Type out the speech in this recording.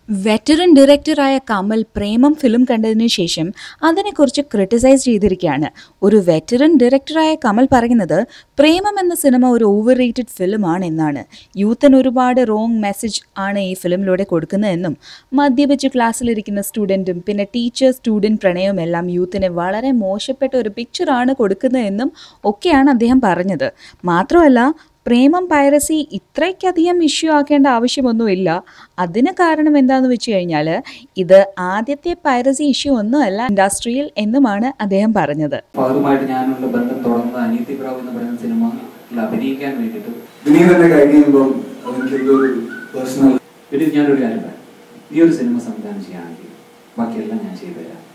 veteran ഡയറക്ടറായ കമൽ പ്രേമം film കണ്ടതിനു ശേഷം അതിനെക്കുറിച്ച് ക്രിട്ടിസൈസ് ചെയ്തിരിക്കുകയാണ് ഒരു വെറ്ററൻ ഡയറക്ടറായ കമൽ പറയുന്നത് പ്രേമം എന്ന സിനിമ ഒരു ഓവർ റേറ്റഡ് ഫിലിമാണ് എന്നാണ് യൂത്തിന് ഒരുപാട് റോങ് മെസ്സേജ് ആണ് ഈ ഫിലിമിലൂടെ കൊടുക്കുന്നതെന്നും മദ്യപിച്ച് ക്ലാസ്സിലിരിക്കുന്ന സ്റ്റുഡൻറ്റും പിന്നെ ടീച്ചർ സ്റ്റുഡൻറ്റ് പ്രണയവും എല്ലാം യൂത്തിന് വളരെ മോശപ്പെട്ട ഒരു പിക്ചറാണ് കൊടുക്കുന്നതെന്നും ഒക്കെയാണ് അദ്ദേഹം പറഞ്ഞത് മാത്രമല്ല പ്രേമം പൈറസി ഇത്രയ്ക്കധികം ഇഷ്യൂ ആക്കേണ്ട ആവശ്യമൊന്നുമില്ല അതിന് കാരണം എന്താണെന്ന് വെച്ച് കഴിഞ്ഞാൽ ഇത് ആദ്യത്തെ പൈറസി ഇഷ്യൂ ഒന്നുമല്ല ഇൻഡസ്ട്രിയിൽ എന്നുമാണ് അദ്ദേഹം പറഞ്ഞത് ഫഹദുമായിട്ട് ഞാനുള്ള ബന്ധം തുടർന്ന് അനീതി പ്രാവ് എന്ന് പറയുന്ന സിനിമയിൽ അഭിനയിക്കാൻ വേണ്ടിയിട്ട് വിനീത് തന്നെ കഴിയുമ്പം എനിക്ക് എന്തോ ഒരു പേഴ്സണൽ പിന്നെ ഞാനൊരു കാര്യം പറയാം നീ ഒരു സിനിമ സംവിധാനം ചെയ്യുകയാണെങ്കിൽ ബാക്കിയെല്ലാം ഞാൻ ചെയ്തു തരാം